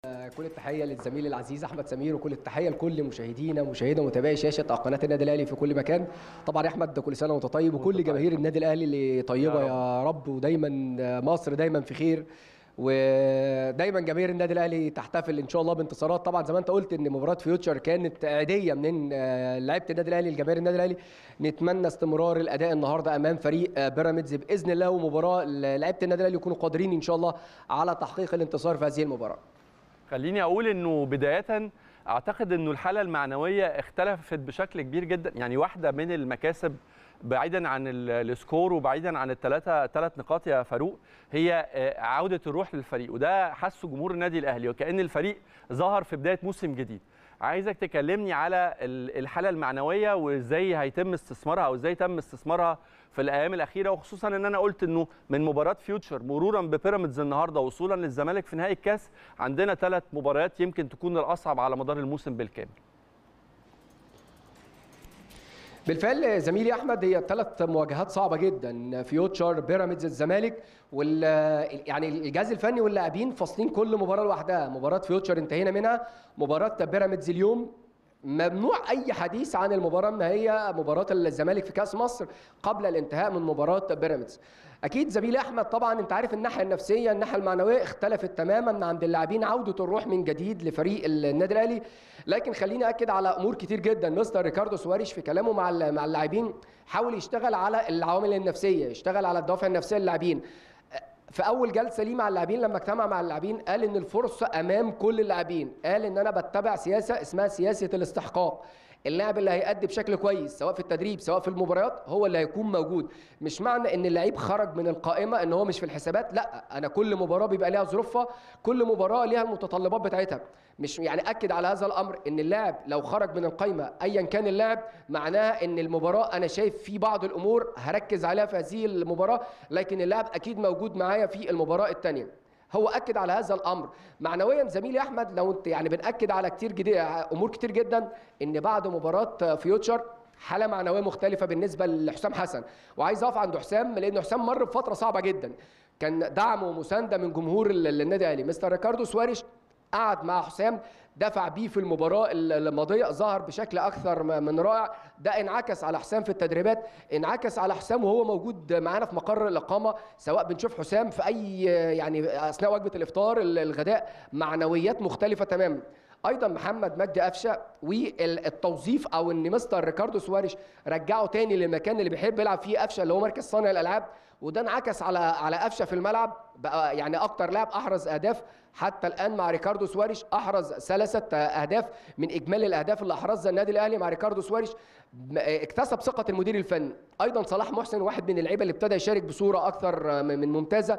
كل التحيه للزميل العزيز احمد سمير وكل التحيه لكل مشاهدينا ومشاهدة ومتابعي شاشه قناه النادي الاهلي في كل مكان طبعا يا احمد كل سنه وانت طيب وكل جماهير النادي الاهلي اللي طيبه يا يا رب ودايما مصر دايما في خير ودايما جماهير النادي الاهلي تحتفل ان شاء الله بانتصارات طبعا زي ما انت قلت ان مباراه فيوتشر كانت عاديه من لعيبه النادي الاهلي لجماهير النادي الاهلي نتمنى استمرار الاداء النهارده امام فريق بيراميدز باذن الله ومباراه لعيبه النادي الاهلي يكونوا قادرين ان شاء الله على تحقيق الانتصار في هذه المباراه خليني اقول انه بدايه اعتقد انه الحاله المعنويه اختلفت بشكل كبير جدا يعني واحده من المكاسب بعيدا عن السكور وبعيدا عن الثلاثه ثلاث نقاط يا فاروق هي عوده الروح للفريق وده حسه جمهور النادي الاهلي وكان الفريق ظهر في بدايه موسم جديد عايزك تكلمني على الحاله المعنويه وازاي هيتم استثمارها او ازاي تم استثمارها في الايام الاخيره وخصوصا ان انا قلت انه من مباراه فيوتشر مرورا ببيراميدز النهارده وصولا للزمالك في نهائي الكاس عندنا ثلاث مباريات يمكن تكون الاصعب على مدار الموسم بالكامل بالفعل زميلي احمد هي ثلاث مواجهات صعبه جدا فيوتشر بيراميدز الزمالك وال يعني الجهاز الفني واللاعبين فاصلين كل مباراه لوحدها مباراه فيوتشر انتهينا منها مباراه بيراميدز اليوم ممنوع اي حديث عن المباراه النهائيه مباراه الزمالك في كاس مصر قبل الانتهاء من مباراه بيراميدز اكيد زميلي احمد طبعا انت عارف الناحيه النفسيه الناحيه المعنويه اختلفت تماما عند اللاعبين عوده الروح من جديد لفريق النادي الاهلي لكن خليني اكد على امور كتير جدا مستر ريكاردو سواريش في كلامه مع مع اللاعبين حاول يشتغل على العوامل النفسيه يشتغل على الدوافع النفسيه للاعبين في اول جلسه ليه مع اللاعبين لما اجتمع مع اللاعبين قال ان الفرصه امام كل اللاعبين قال ان انا بتبع سياسه اسمها سياسه الاستحقاق اللاعب اللي هيأدي بشكل كويس سواء في التدريب سواء في المباريات هو اللي هيكون موجود مش معنى ان اللعيب خرج من القائمه ان هو مش في الحسابات لا انا كل مباراه بيبقى ليها ظروفها كل مباراه ليها المتطلبات بتاعتها مش يعني اكد على هذا الامر ان اللاعب لو خرج من القائمه ايا كان اللاعب معناها ان المباراه انا شايف في بعض الامور هركز عليها في هذه المباراه لكن اللاعب اكيد موجود معايا في المباراه الثانيه هو اكد على هذا الامر معنويا زميلي احمد لو انت يعني بناكد على كتير جديد امور كتير جدا ان بعد مباراه فيوتشر حاله معنويه مختلفه بالنسبه لحسام حسن وعايز اقف عند حسام لان حسام مر بفتره صعبه جدا كان دعم ومسانده من جمهور النادي الاهلي مستر ريكاردو سواريش قعد مع حسام دفع بيه في المباراه الماضيه ظهر بشكل اكثر من رائع ده انعكس على حسام في التدريبات انعكس على حسام وهو موجود معانا في مقر الاقامه سواء بنشوف حسام في اي يعني اثناء وجبه الافطار الغداء معنويات مختلفه تماما ايضا محمد مجدي قفشه والتوظيف او ان مستر ريكاردو سواريش رجعه تاني للمكان اللي بيحب يلعب فيه قفشه اللي هو مركز صانع الالعاب وده انعكس على على قفشه في الملعب بقى يعني اكتر لاعب احرز اهداف حتى الان مع ريكاردو سواريش احرز ثلاثه اهداف من اجمالي الاهداف اللي احرزها النادي الاهلي مع ريكاردو سواريش اكتسب ثقه المدير الفني ايضا صلاح محسن واحد من اللعيبه اللي ابتدى يشارك بصوره اكثر من ممتازه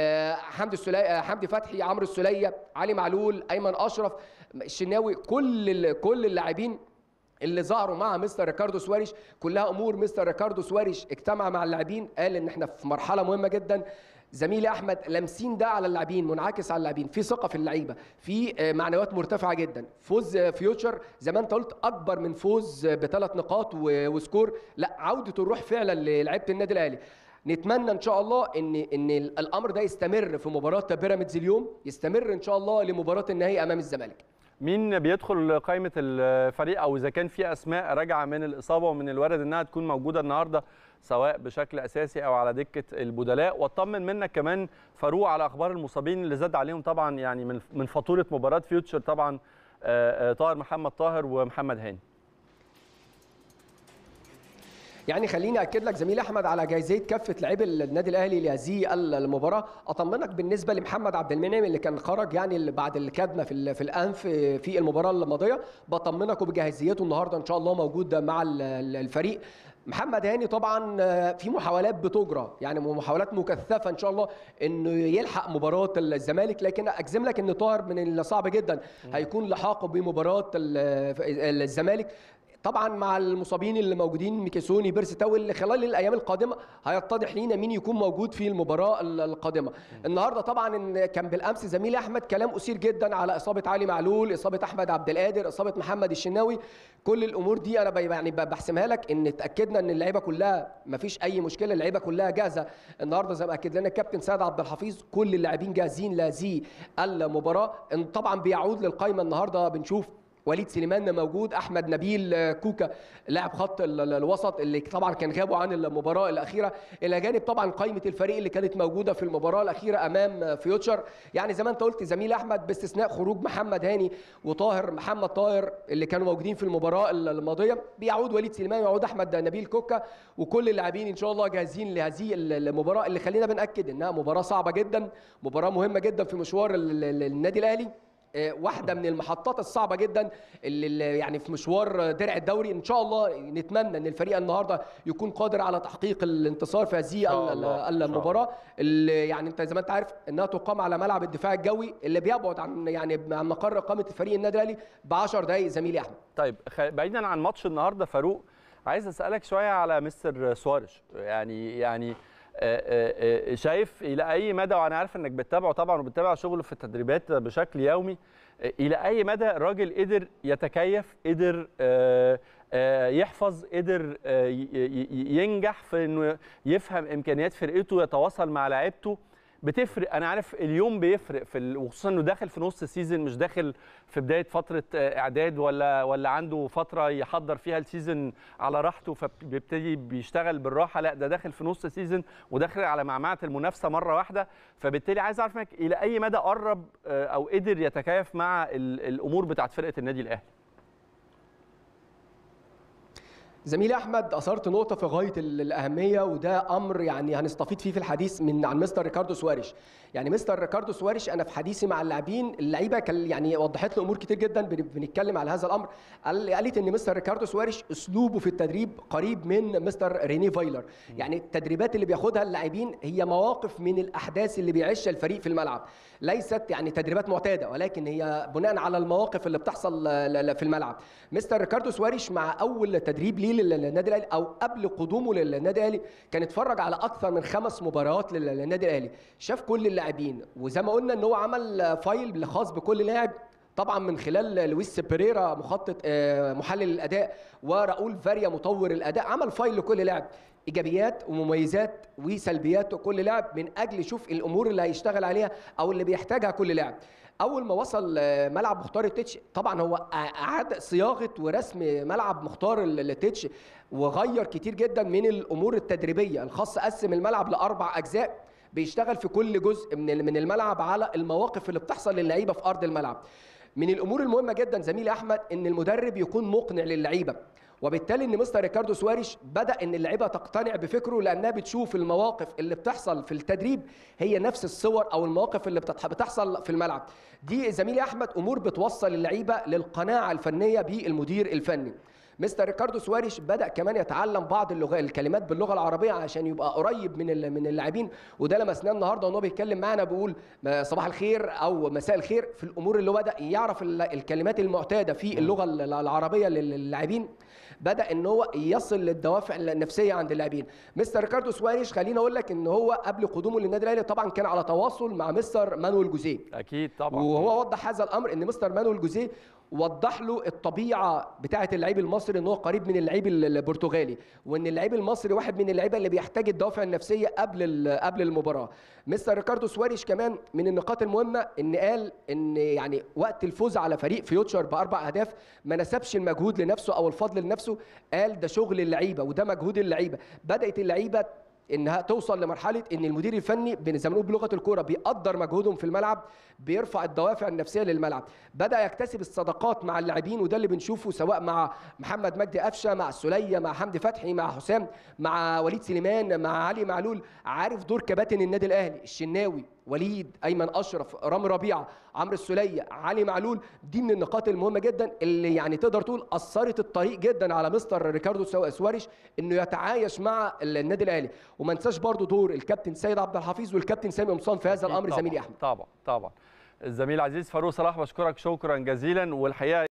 حمدي السلي حمدي فتحي عمرو السليه علي معلول ايمن اشرف الشناوي كل كل اللاعبين اللي ظهروا مع مستر ريكاردو سواريش كلها امور مستر ريكاردو سواريش اجتمع مع اللاعبين قال ان احنا في مرحله مهمه جدا زميلي احمد لامسين ده على اللاعبين منعكس على اللاعبين في ثقه في اللعيبه في معنويات مرتفعه جدا فوز فيوتشر زي ما انت قلت اكبر من فوز بثلاث نقاط وسكور لا عوده الروح فعلا للعيبه النادي الاهلي نتمنى ان شاء الله ان ان الامر ده يستمر في مباراه بيراميدز اليوم يستمر ان شاء الله لمباراه النهائي امام الزمالك مين بيدخل قائمه الفريق او اذا كان في اسماء راجعه من الاصابه ومن الوارد انها تكون موجوده النهارده سواء بشكل اساسي او على دكه البدلاء واطمن منك كمان فاروق على اخبار المصابين اللي زاد عليهم طبعا يعني من من فاتوره مباراه فيوتشر طبعا طاهر محمد طاهر ومحمد هاني يعني خليني اكد لك زميلي احمد على جايزيه كافه لاعبي النادي الاهلي لهذه المباراه اطمنك بالنسبه لمحمد عبد المنعم اللي كان خرج يعني بعد الكدمه في في الانف في المباراه الماضيه بطمنك وبجاهزيته النهارده ان شاء الله موجود مع الفريق محمد هاني طبعا في محاولات بتجرى يعني محاولات مكثفه ان شاء الله انه يلحق مباراه الزمالك لكن اجزم لك ان طاهر من الصعب جدا هيكون لحاقه بمباراه الزمالك طبعا مع المصابين اللي موجودين ميكيسوني بيرسي تاو اللي خلال الايام القادمه هيتضح لينا مين يكون موجود في المباراه ال- القادمه النهارده طبعا إن كان بالامس زميلي احمد كلام اثير جدا على اصابه علي معلول اصابه احمد عبد القادر اصابه محمد الشناوي كل الامور دي انا ب- يعني ب- بحسمها لك ان اتاكدنا ان اللعيبه كلها ما فيش اي مشكله اللعيبه كلها جاهزه النهارده زي ما اكد لنا الكابتن سيد عبد الحفيظ كل اللاعبين جاهزين لهذه المباراه إن طبعا بيعود للقائمه النهارده بنشوف وليد سليمان موجود احمد نبيل آه، كوكا لاعب خط ال- ال- الوسط اللي طبعا كان غابوا عن المباراه الاخيره الى جانب طبعا قائمه الفريق اللي كانت موجوده في المباراه الاخيره امام آه، فيوتشر يعني زي ما انت قلت زميل احمد باستثناء خروج محمد هاني وطاهر محمد طاهر اللي كانوا موجودين في المباراه ال- الماضيه بيعود وليد سليمان ويعود احمد نبيل كوكا وكل اللاعبين ان شاء الله جاهزين لهذه ال- المباراه اللي خلينا بناكد انها مباراه صعبه جدا مباراه مهمه جدا في مشوار ال- ال- النادي الاهلي آه، واحده من المحطات الصعبه جدا اللي اللي يعني في مشوار درع الدوري ان شاء الله نتمنى ان الفريق النهارده يكون قادر على تحقيق الانتصار في هذه شاء ال- الله، ال- إن شاء المباراه اللي يعني انت زي ما انت عارف انها تقام على ملعب الدفاع الجوي اللي بيبعد عن يعني عن مقر اقامه فريق النادي الاهلي ب 10 دقائق زميلي احمد طيب خ- بعيدا عن ماتش النهارده فاروق عايز اسالك شويه على مستر سوارش يعني يعني آه، آه، آه، شايف الى اي مدى وانا عارف انك بتتابعه طبعا وبتتابع شغله في التدريبات بشكل يومي آه، الى اي مدى الراجل قدر يتكيف قدر آه، آه، يحفظ قدر آه، ي- ي- ينجح في انه يفهم امكانيات فرقته يتواصل مع لعيبته بتفرق انا عارف اليوم بيفرق في ال... وخصوصا انه داخل في نص السيزون مش داخل في بدايه فتره آه، اعداد ولا ولا عنده فتره يحضر فيها السيزون على راحته فبيبتدي بيشتغل بالراحه لا ده داخل في نص السيزون وداخل على معمعه المنافسه مره واحده فبالتالي عايز اعرف منك الى اي مدى قرب آه، او قدر يتكيف مع ال... الامور بتاعت فرقه النادي الاهلي زميلي احمد اثرت نقطه في غايه ال- الاهميه وده امر يعني هنستفيد فيه في الحديث من عن مستر ريكاردو سواريش يعني مستر ريكاردو سواريش انا في حديثي مع اللاعبين اللعيبه كان يعني وضحت لي امور كتير جدا بن- بنتكلم على هذا الامر قال- قالت ان مستر ريكاردو سواريش اسلوبه في التدريب قريب من مستر ريني فايلر يعني التدريبات اللي بياخدها اللاعبين هي مواقف من الاحداث اللي بيعيشها الفريق في الملعب ليست يعني تدريبات معتاده ولكن هي بناء على المواقف اللي بتحصل ل- ل- في الملعب مستر ريكاردو سواريش مع اول تدريب ليه لل- للنادي الاهلي او قبل قدومه للنادي الاهلي كان اتفرج على اكثر من خمس مباريات لل- للنادي الاهلي شاف كل اللاعبين وزي ما قلنا ان هو عمل فايل خاص بكل لاعب طبعا من خلال لويس بيريرا مخطط آه، محلل الاداء وراؤول فاريا مطور الاداء عمل فايل لكل لاعب ايجابيات ومميزات وسلبيات كل لاعب من اجل يشوف الامور اللي هيشتغل عليها او اللي بيحتاجها كل لاعب اول ما وصل آه، ملعب مختار التتش طبعا هو اعاد صياغه ورسم ملعب مختار ال- التتش وغير كتير جدا من الامور التدريبيه الخاصه قسم الملعب لاربع اجزاء بيشتغل في كل جزء من من الملعب على المواقف اللي بتحصل للعيبه في ارض الملعب من الامور المهمه جدا زميلي احمد ان المدرب يكون مقنع للعيبه وبالتالي ان مستر ريكاردو سواريش بدا ان اللعيبه تقتنع بفكره لانها بتشوف المواقف اللي بتحصل في التدريب هي نفس الصور او المواقف اللي بتتح- بتحصل في الملعب دي زميلي احمد امور بتوصل اللعيبه للقناعه الفنيه بالمدير الفني مستر ريكاردو سواريش بدا كمان يتعلم بعض اللغة الكلمات باللغه العربيه عشان يبقى قريب من ال- من اللاعبين وده لمسناه النهارده وهو بيتكلم معانا بيقول م- صباح الخير او مساء الخير في الامور اللي هو بدا يعرف ال- الكلمات المعتاده في اللغه ال- العربيه لل- للاعبين بدا ان هو يصل للدوافع النفسيه عند اللاعبين مستر ريكاردو سواريش خليني اقول لك ان هو قبل قدومه للنادي الاهلي طبعا كان على تواصل مع مستر مانويل جوزيه اكيد طبعا وهو وضح هذا الامر ان مستر مانويل جوزيه وضح له الطبيعه بتاعه اللعيب المصري ان هو قريب من اللعيب البرتغالي وان اللعيب المصري واحد من اللعيبه اللي بيحتاج الدوافع النفسيه قبل ال- قبل المباراه مستر ريكاردو سواريش كمان من النقاط المهمه ان قال ان يعني وقت الفوز على فريق فيوتشر باربع اهداف ما نسبش المجهود لنفسه او الفضل لنفسه قال ده شغل اللعيبه وده مجهود اللعيبه بدات اللعيبه انها توصل لمرحله ان المدير الفني بن- زي ما بنقول بلغه الكوره بيقدر مجهودهم في الملعب بيرفع الدوافع النفسيه للملعب بدا يكتسب الصداقات مع اللاعبين وده اللي بنشوفه سواء مع محمد مجدي قفشه مع السوليه مع حمدي فتحي مع حسام مع وليد سليمان مع علي معلول عارف دور كباتن النادي الاهلي الشناوي وليد ايمن اشرف رامي ربيعه عمرو السوليه علي معلول دي من النقاط المهمه جدا اللي يعني تقدر تقول اثرت الطريق جدا على مستر ريكاردو سو- سواريش انه يتعايش مع النادي الاهلي وما ننساش برضو دور الكابتن سيد عبد الحفيظ والكابتن سامي قمصان في هذا أكيد الامر طبعاً، زميلي احمد طبعا طبعا الزميل عزيز فاروق صلاح بشكرك شكرا جزيلا والحقيقه